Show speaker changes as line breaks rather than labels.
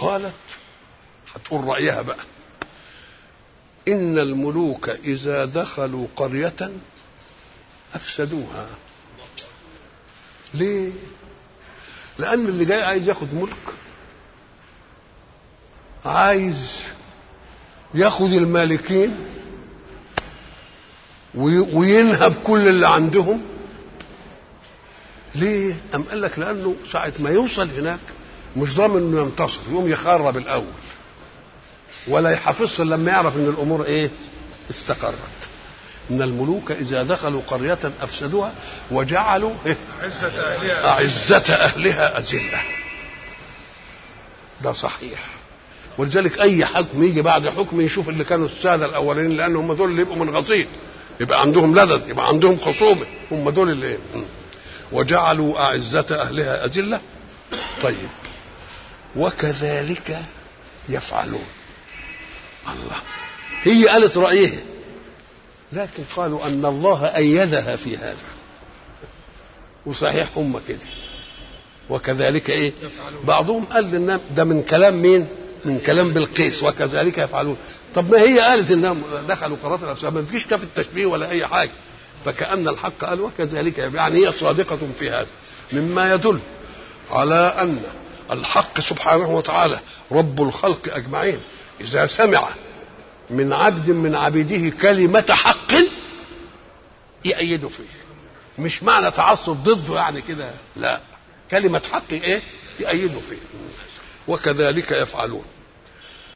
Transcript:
قالت هتقول رأيها بقى إن الملوك إذا دخلوا قرية أفسدوها ليه؟ لأن اللي جاي عايز ياخد ملك عايز ياخد المالكين وينهب كل اللي عندهم ليه؟ أم قال لك لأنه ساعة ما يوصل هناك مش ضامن إنه ينتصر يقوم يخرب الأول ولا يحافظش لما يعرف إن الأمور إيه؟ استقرت إن الملوك إذا دخلوا قرية أفسدوها وجعلوا إيه؟
عزة أهلها
أعزة أهلها أذلة ده صحيح ولذلك أي حكم يجي بعد حكم يشوف اللي كانوا السادة الأولين لأن هم دول اللي يبقوا منغصين يبقى عندهم لذذ يبقى عندهم خصومة هم دول اللي إيه؟ وجعلوا أعزة أهلها أذلة طيب وكذلك يفعلون الله هي قالت رأيها لكن قالوا أن الله أيدها في هذا وصحيح هم كده وكذلك ايه بعضهم قال ان ده من كلام مين من كلام بالقيس وكذلك يفعلون طب ما هي قالت انهم دخلوا قرارات الافساد ما فيش كاف التشبيه ولا اي حاجه فكأن الحق قال وكذلك يعني هي صادقة في هذا مما يدل على أن الحق سبحانه وتعالى رب الخلق أجمعين إذا سمع من عبد من عبيده كلمة حق يأيده فيه مش معنى تعصب ضده يعني كده لا كلمة حق ايه يأيده فيه وكذلك يفعلون